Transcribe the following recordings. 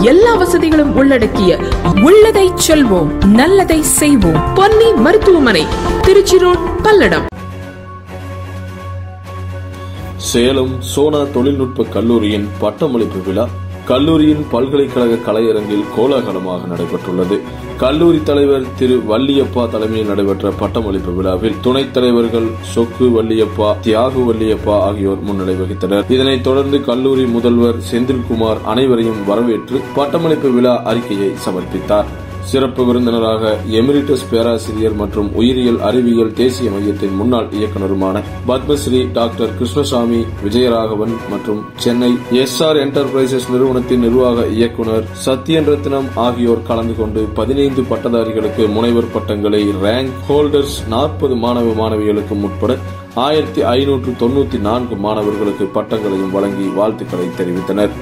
எல்லா வசதிகளும் உள்ளடக்கிய உள்ளதை செல்வோம் நல்லதை செய்வோம் பொன்னி மருத்துவமனை திருச்சி ரோட் பல்லடம் சேலம் சோனா தொழில்நுட்ப கல்லூரியின் பட்டமளிப்பு விழா கல்லூரியின் பல்கலைக்கழக கலையரங்கில் கோலாகலமாக நடைபெற்றுள்ளது கல்லூரி தலைவர் திரு வள்ளியப்பா தலைமையில் நடைபெற்ற பட்டமளிப்பு விழாவில் துணைத் தலைவர்கள் சொக்கு வள்ளியப்பா தியாகு வள்ளியப்பா ஆகியோர் முன்னிலை வகித்தனர் இதனைத் தொடர்ந்து கல்லூரி முதல்வர் செந்தில்குமார் அனைவரையும் வரவேற்று பட்டமளிப்பு விழா அறிக்கையை சமர்ப்பித்தார் சிறப்பு விருந்தினராக எமிரிட்டஸ் பேராசிரியர் மற்றும் உயிரியல் அறிவியல் தேசிய மையத்தின் முன்னாள் இயக்குநருமான பத்மஸ்ரீ டாக்டர் கிருஷ்ணசாமி விஜயராகவன் மற்றும் சென்னை எஸ் ஆர் என்டர்பிரைசஸ் நிறுவனத்தின் நிர்வாக இயக்குநர் சத்யன் ரத்னம் ஆகியோர் கலந்து கொண்டு பதினைந்து பட்டதாரிகளுக்கு முனைவர் பட்டங்களை ரேங்க் ஹோல்டர்ஸ் நாற்பது மாணவ மாணவிகளுக்கும் உட்பட ஆயிரத்தி ஐநூற்று தொன்னூத்தி நான்கு மாணவர்களுக்கு பட்டங்களையும் வழங்கி வாழ்த்துக்களை தெரிவித்தனர்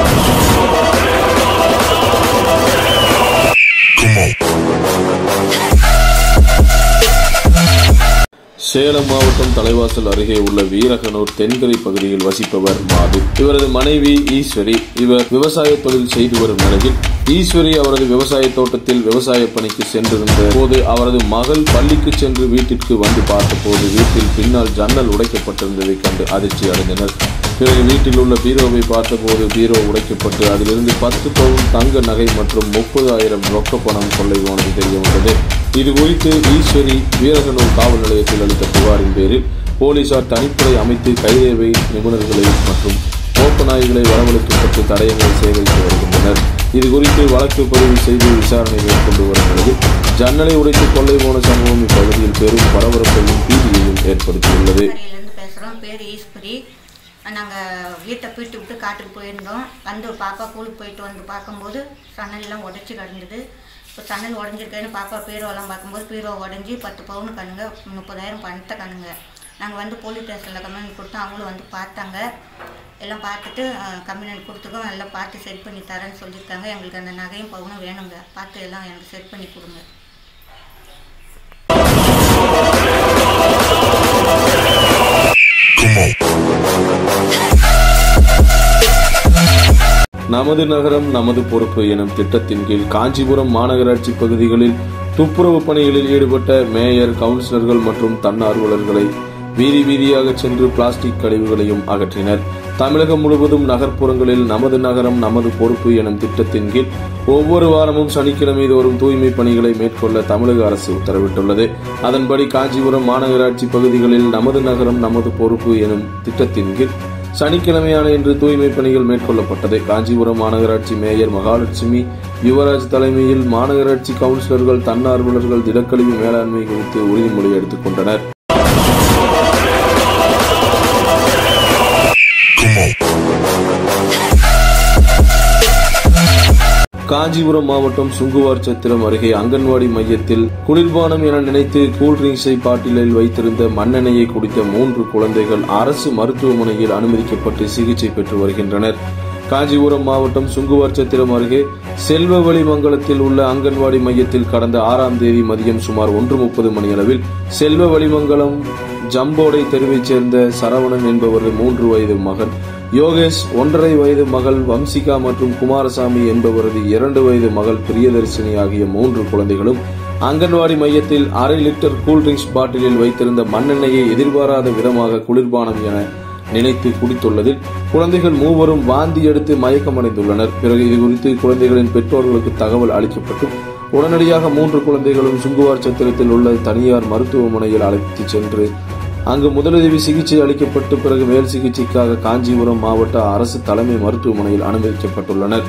சேலம் மாவட்டம் தலைவாசல் அருகே உள்ள வீரகனூர் தென்கரை பகுதியில் வசிப்பவர் மாது இவரது மனைவி ஈஸ்வரி இவர் விவசாய தொழில் செய்து வரும் நிலையில் ஈஸ்வரி அவரது விவசாய தோட்டத்தில் விவசாய பணிக்கு சென்றிருந்த போது அவரது மகள் பள்ளிக்கு சென்று வீட்டிற்கு வந்து பார்த்தபோது வீட்டில் பின்னால் ஜன்னல் உடைக்கப்பட்டிருந்ததை கண்டு அதிர்ச்சி அடைந்தனர் பிறகு வீட்டில் உள்ள பீரோவை பார்த்தபோது பீரோ உடைக்கப்பட்டு அதிலிருந்து பத்து பவுன் தங்க நகை மற்றும் முப்பது ஆயிரம் ரொக்க பணம் கொள்ளை போனது தெரிய வந்தது இது குறித்து ஈஸ்வரி வீரகனூர் காவல் நிலையத்தில் அளித்த புகாரின் பேரில் போலீசார் தனிப்படை அமைத்து கைரேவை நிபுணர்களை மற்றும் மோப்ப நாய்களை வரவழைக்கப்பட்டு தடயங்களை சேகரித்து வருகின்றனர் இது குறித்து வழக்கு பதிவு செய்து விசாரணை மேற்கொண்டு வரும் நிலையில் ஜன்னலை உடைத்து கொள்ளை போன சம்பவம் இப்பகுதியில் பெரும் பரபரப்பையும் பீதியையும் ஏற்படுத்தியுள்ளது கடையிலேருந்து பேசுகிறோம் பேர் ஈஸ்வரி நாங்கள் வீட்டை போயிட்டு விட்டு காட்டுக்கு போயிருந்தோம் வந்து பாப்பா கூலுக்கு போயிட்டு வந்து பார்க்கும்போது சன்னல்லாம் உடச்சி கிடந்தது இப்போ சன்னல் உடஞ்சிருக்கேன்னு பாப்பா பீரோலாம் பார்க்கும்போது பீரோ உடஞ்சி பத்து பவுன் கண்ணுங்க முப்பதாயிரம் பணத்தை கண்ணுங்க நாங்கள் வந்து போலீஸ் ஸ்டேஷனில் கம்ப்ளைண்ட் கொடுத்தோம் அவங்களும் வந்து பார்த்தாங்க எல்லாம் பார்த்துட்டு கம்ப்ளைண்ட் கொடுத்துக்கோம் எல்லாம் பார்த்து செட் பண்ணி தரேன்னு சொல்லியிருக்காங்க எங்களுக்கு அந்த நகையும் பவுனும் வேணுங்க பார்த்து எல்லாம் எனக்கு செட் பண்ணி கொடுங்க நமது நகரம் நமது பொறுப்பு எனும் திட்டத்தின் கீழ் காஞ்சிபுரம் மாநகராட்சி பகுதிகளில் துப்புரவு பணிகளில் ஈடுபட்ட மேயர் கவுன்சிலர்கள் மற்றும் தன்னார்வலர்களை வீதி வீதியாக சென்று பிளாஸ்டிக் கழிவுகளையும் அகற்றினர் தமிழகம் முழுவதும் நகர்ப்புறங்களில் நமது நகரம் நமது பொறுப்பு எனும் திட்டத்தின் கீழ் ஒவ்வொரு வாரமும் சனிக்கிழமை தோறும் தூய்மை பணிகளை மேற்கொள்ள தமிழக அரசு உத்தரவிட்டுள்ளது அதன்படி காஞ்சிபுரம் மாநகராட்சி பகுதிகளில் நமது நகரம் நமது பொறுப்பு எனும் திட்டத்தின் கீழ் சனிக்கிழமையான இன்று தூய்மை பணிகள் மேற்கொள்ளப்பட்டது காஞ்சிபுரம் மாநகராட்சி மேயர் மகாலட்சுமி யுவராஜ் தலைமையில் மாநகராட்சி கவுன்சிலர்கள் தன்னார்வலர்கள் திடக்கழிவு மேலாண்மை குறித்து உறுதிமொழி எடுத்துக் கொண்டனர் காஞ்சிபுரம் மாவட்டம் சுங்குவார் சத்திரம் அருகே அங்கன்வாடி மையத்தில் குளிர்பானம் என நினைத்து கூல்ட்ரிங்க்ஸை பாட்டிலில் வைத்திருந்த மண்ணெண்ணெயை குடித்த மூன்று குழந்தைகள் அரசு மருத்துவமனையில் அனுமதிக்கப்பட்டு சிகிச்சை பெற்று வருகின்றனர் காஞ்சிபுரம் மாவட்டம் சுங்குவார் சத்திரம் அருகே செல்வவழி மங்கலத்தில் உள்ள அங்கன்வாடி மையத்தில் கடந்த ஆறாம் தேதி மதியம் சுமார் ஒன்று முப்பது மணியளவில் செல்வ வழிமங்கலம் ஜம்போடை தெருவைச் சேர்ந்த சரவணன் என்பவரது மூன்று வயது மகன் யோகேஷ் ஒன்றரை வயது மகள் வம்சிகா மற்றும் குமாரசாமி என்பவரது இரண்டு வயது மகள் பிரியதர்சினி ஆகிய மூன்று குழந்தைகளும் அங்கன்வாடி மையத்தில் அரை லிட்டர் கூல்ட்ரிங்க்ஸ் பாட்டிலில் வைத்திருந்த மண்ணெண்ணெயை எதிர்பாராத விதமாக குளிர்பானம் என நினைத்து குடித்துள்ளதில் குழந்தைகள் மூவரும் வாந்தி எடுத்து மயக்கமடைந்துள்ளனர் பிறகு இதுகுறித்து குழந்தைகளின் பெற்றோர்களுக்கு தகவல் அளிக்கப்பட்டு உடனடியாக மூன்று குழந்தைகளும் சுங்குவார் சத்திரத்தில் உள்ள தனியார் மருத்துவமனையில் அழைத்துச் சென்று அங்கு முதலுதவி சிகிச்சை அளிக்கப்பட்டு பிறகு மேல் சிகிச்சைக்காக காஞ்சிபுரம் மாவட்ட அரசு தலைமை மருத்துவமனையில் அனுமதிக்கப்பட்டுள்ளனர்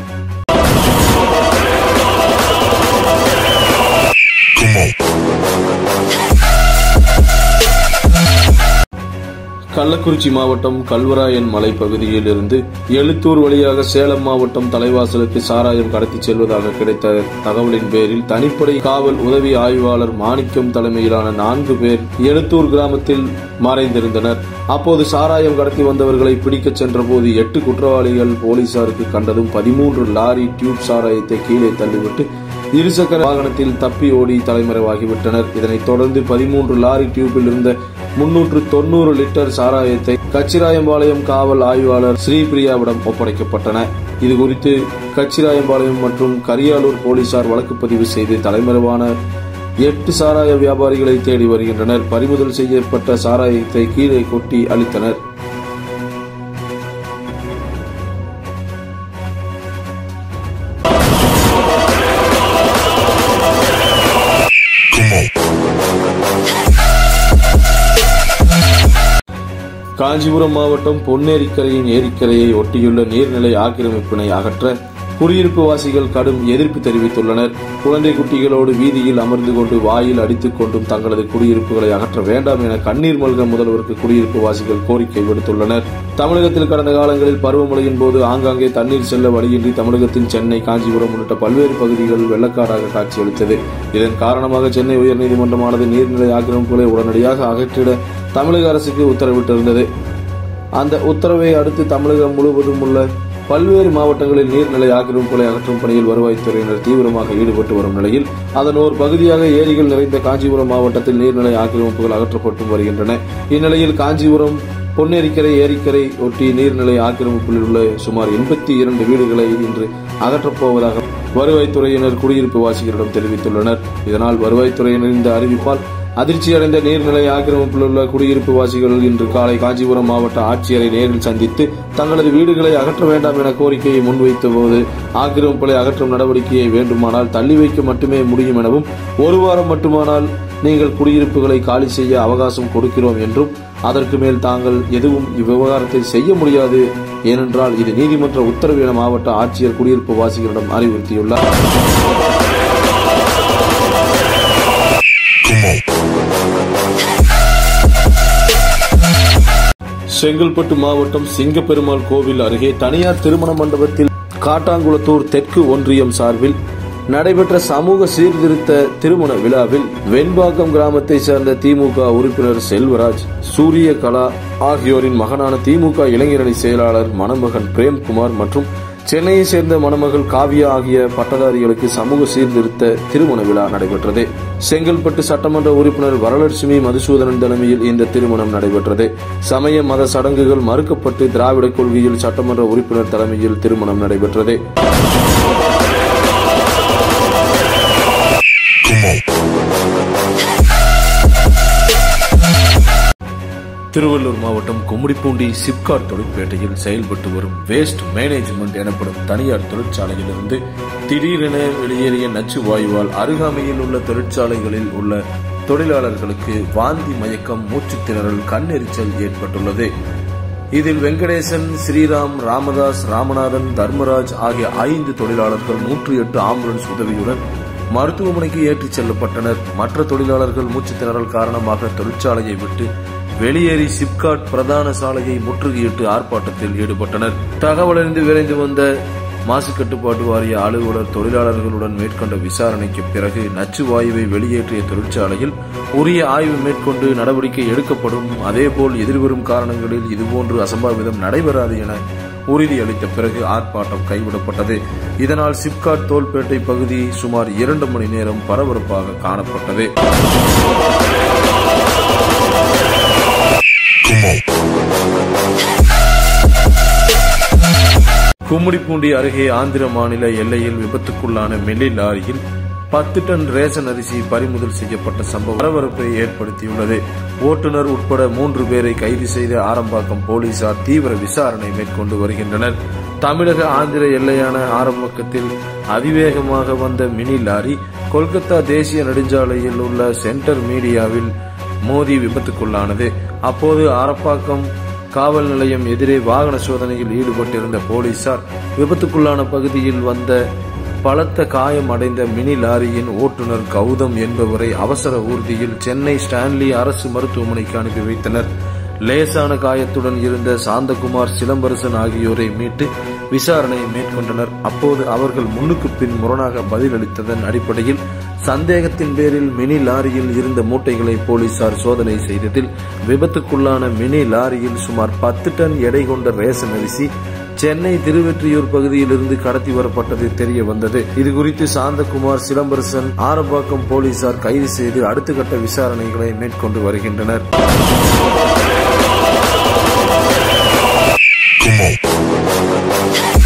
கள்ளக்குறிச்சி மாவட்டம் கல்வராயன் மலை பகுதியில் இருந்து எழுத்தூர் வழியாக சேலம் மாவட்டம் தலைவாசலுக்கு சாராயம் கடத்திச் செல்வதாக கிடைத்த தகவலின் பேரில் தனிப்படை காவல் உதவி ஆய்வாளர் மாணிக்கம் தலைமையிலான நான்கு பேர் எழுத்தூர் கிராமத்தில் மறைந்திருந்தனர் அப்போது சாராயம் கடத்தி வந்தவர்களை பிடிக்கச் சென்றபோது எட்டு குற்றவாளிகள் போலீசாருக்கு கண்டதும் பதிமூன்று லாரி டியூப் சாராயத்தை கீழே தள்ளிவிட்டு இருசக்கர வாகனத்தில் தப்பி ஓடி தலைமறைவாகிவிட்டனர் இதனைத் தொடர்ந்து பதிமூன்று லாரி டியூபில் இருந்த முன்னூற்று தொண்ணூறு லிட்டர் சாராயத்தை கச்சிராயம்பாளையம் காவல் ஆய்வாளர் ஸ்ரீபிரியாவிடம் ஒப்படைக்கப்பட்டன இதுகுறித்து கச்சிராயம்பாளையம் மற்றும் கரியாலூர் போலீசார் வழக்கு பதிவு செய்து தலைமறைவான எட்டு சாராய வியாபாரிகளை தேடி வருகின்றனர் பறிமுதல் செய்யப்பட்ட சாராயத்தை கீழே கொட்டி அளித்தனர் காஞ்சிபுரம் மாவட்டம் பொன்னேரிக்கரையின் ஏரிக்கரையை ஒட்டியுள்ள நீர்நிலை ஆக்கிரமிப்பினை அகற்ற குடியிருப்பு வாசிகள் கடும் எதிர்ப்பு தெரிவித்துள்ளனர் குழந்தை குட்டிகளோடு வீதியில் அமர்ந்து கொண்டு வாயில் அடித்துக் கொண்டும் தங்களது குடியிருப்புகளை அகற்ற வேண்டாம் என கண்ணீர் மல்க முதல்வருக்கு குடியிருப்பு வாசிகள் கோரிக்கை விடுத்துள்ளனர் தமிழகத்தில் கடந்த காலங்களில் பருவமழையின் போது ஆங்காங்கே தண்ணீர் செல்ல வழியின்றி தமிழகத்தின் சென்னை காஞ்சிபுரம் உள்ளிட்ட பல்வேறு பகுதிகள் வெள்ளக்காடாக காட்சியளித்தது இதன் காரணமாக சென்னை உயர்நீதிமன்றமானது நீர்நிலை ஆக்கிரமிப்புகளை உடனடியாக அகற்றிட தமிழக அரசுக்கு உத்தரவிட்டிருந்தது அந்த உத்தரவை அடுத்து தமிழகம் முழுவதும் உள்ள பல்வேறு மாவட்டங்களில் நீர்நிலை ஆக்கிரமிப்புகளை அகற்றும் பணியில் வருவாய்த்துறையினர் தீவிரமாக ஈடுபட்டு வரும் நிலையில் அதன் ஒரு பகுதியாக ஏரிகள் நிறைந்த காஞ்சிபுரம் மாவட்டத்தில் நீர்நிலை ஆக்கிரமிப்புகள் அகற்றப்பட்டு வருகின்றன இந்நிலையில் காஞ்சிபுரம் பொன்னேரிக்கரை ஏரிக்கரை ஒட்டி நீர்நிலை ஆக்கிரமிப்பில் உள்ள சுமார் எண்பத்தி இரண்டு வீடுகளை இன்று அகற்றப் போவதாக வருவாய்த்துறையினர் குடியிருப்பு வாசிகளிடம் தெரிவித்துள்ளனர் இதனால் வருவாய்த்துறையினர் இந்த அறிவிப்பால் அதிர்ச்சியடைந்த நீர்நிலை ஆக்கிரமிப்பில் உள்ள குடியிருப்பு வாசிகள் இன்று காலை காஞ்சிபுரம் மாவட்ட ஆட்சியரை நேரில் சந்தித்து தங்களது வீடுகளை அகற்ற வேண்டாம் என கோரிக்கையை முன்வைத்த போது ஆக்கிரமிப்புகளை அகற்றும் நடவடிக்கையை வேண்டுமானால் தள்ளி வைக்க மட்டுமே முடியும் எனவும் ஒரு வாரம் மட்டுமானால் நீங்கள் குடியிருப்புகளை காலி செய்ய அவகாசம் கொடுக்கிறோம் என்றும் அதற்கு மேல் தாங்கள் எதுவும் இவ்விவகாரத்தை செய்ய முடியாது ஏனென்றால் இது நீதிமன்ற உத்தரவு என மாவட்ட ஆட்சியர் குடியிருப்பு வாசிகளிடம் அறிவுறுத்தியுள்ளார் செங்கல்பட்டு மாவட்டம் சிங்கப்பெருமாள் கோவில் அருகே தனியார் திருமண மண்டபத்தில் காட்டாங்குளத்தூர் தெற்கு ஒன்றியம் சார்பில் நடைபெற்ற சமூக சீர்திருத்த திருமண விழாவில் வெண்பாக்கம் கிராமத்தை சேர்ந்த திமுக உறுப்பினர் செல்வராஜ் சூரிய கலா ஆகியோரின் மகனான திமுக இளைஞரணி செயலாளர் மணமகன் பிரேம்குமார் மற்றும் சென்னையை சேர்ந்த மணமகள் காவியா ஆகிய பட்டதாரிகளுக்கு சமூக சீர்திருத்த திருமண விழா நடைபெற்றது செங்கல்பட்டு சட்டமன்ற உறுப்பினர் வரலட்சுமி மதுசூதனன் தலைமையில் இந்த திருமணம் நடைபெற்றது சமய மத சடங்குகள் மறுக்கப்பட்டு திராவிட கொள்கையில் சட்டமன்ற உறுப்பினர் தலைமையில் திருமணம் நடைபெற்றது திருவள்ளூர் மாவட்டம் கும்மிடிப்பூண்டி சிப்காட் தொழிற்பேட்டையில் செயல்பட்டு வரும் வேஸ்ட் மேனேஜ்மெண்ட் எனப்படும் தனியார் தொழிற்சாலையிலிருந்து திடீரென வெளியேறிய நச்சு வாயுவால் அருகாமையில் உள்ள தொழிற்சாலைகளில் உள்ள தொழிலாளர்களுக்கு வாந்தி மயக்கம் மூச்சுத் திணறல் கண்ணெரிச்சல் ஏற்பட்டுள்ளது இதில் வெங்கடேசன் ஸ்ரீராம் ராமதாஸ் ராமநாதன் தர்மராஜ் ஆகிய ஐந்து தொழிலாளர்கள் நூற்றி எட்டு ஆம்புலன்ஸ் உதவியுடன் மருத்துவமனைக்கு ஏற்றிச் செல்லப்பட்டனர் மற்ற தொழிலாளர்கள் மூச்சுத் திணறல் காரணமாக தொழிற்சாலையை விட்டு வெளியேறி சிப்காட் பிரதான சாலையை முற்றுகையிட்டு ஆர்ப்பாட்டத்தில் ஈடுபட்டனர் தகவலறிந்து விரைந்து வந்த மாசு கட்டுப்பாட்டு வாரிய அலுவலர் தொழிலாளர்களுடன் மேற்கொண்ட விசாரணைக்கு பிறகு நச்சு வாயுவை வெளியேற்றிய தொழிற்சாலையில் உரிய ஆய்வு மேற்கொண்டு நடவடிக்கை எடுக்கப்படும் அதேபோல் எதிர்வரும் காரணங்களில் இதுபோன்று அசம்பாவிதம் நடைபெறாது என உறுதியளித்த பிறகு ஆர்ப்பாட்டம் கைவிடப்பட்டது இதனால் சிப்காட் தோல்பேட்டை பகுதி சுமார் இரண்டு மணி நேரம் பரபரப்பாக காணப்பட்டது கும்மிடிப்பூண்டி அருகே ஆந்திர மாநில எல்லையில் விபத்துக்குள்ளான மெல்லி லாரியில் பத்து டன் ரேஷன் அரிசி பறிமுதல் செய்யப்பட்ட சம்பவம் பரபரப்பை ஏற்படுத்தியுள்ளது ஓட்டுநர் உட்பட மூன்று பேரை கைது செய்த ஆரம்பாக்கம் போலீசார் தீவிர விசாரணை மேற்கொண்டு வருகின்றனர் தமிழக ஆந்திர எல்லையான ஆரம்பக்கத்தில் அதிவேகமாக வந்த மினி லாரி கொல்கத்தா தேசிய நெடுஞ்சாலையில் உள்ள சென்டர் மீடியாவில் மோதி விபத்துக்குள்ளானது அப்போது ஆரப்பாக்கம் காவல் நிலையம் எதிரே வாகன சோதனையில் ஈடுபட்டிருந்த போலீசார் விபத்துக்குள்ளான பகுதியில் வந்த பலத்த காயம் அடைந்த மினி லாரியின் ஓட்டுநர் கௌதம் என்பவரை அவசர ஊர்தியில் சென்னை ஸ்டான்லி அரசு மருத்துவமனைக்கு அனுப்பி வைத்தனர் லேசான காயத்துடன் இருந்த சாந்தகுமார் சிலம்பரசன் ஆகியோரை மீட்டு விசாரணை மேற்கொண்டனர் அப்போது அவர்கள் முன்னுக்கு பின் முரணாக பதிலளித்ததன் அடிப்படையில் சந்தேகத்தின் பேரில் மினி லாரியில் இருந்த மூட்டைகளை போலீசார் சோதனை செய்ததில் விபத்துக்குள்ளான மினி லாரியில் சுமார் பத்து டன் எடை கொண்ட ரேஷன் அரிசி சென்னை திருவெற்றியூர் பகுதியிலிருந்து கடத்தி வரப்பட்டது தெரிய வந்தது இது குறித்து சாந்தகுமார் சிலம்பரசன் ஆரம்பாக்கம் போலீசார் கைது செய்து அடுத்த கட்ட விசாரணைகளை மேற்கொண்டு வருகின்றனர் Come on.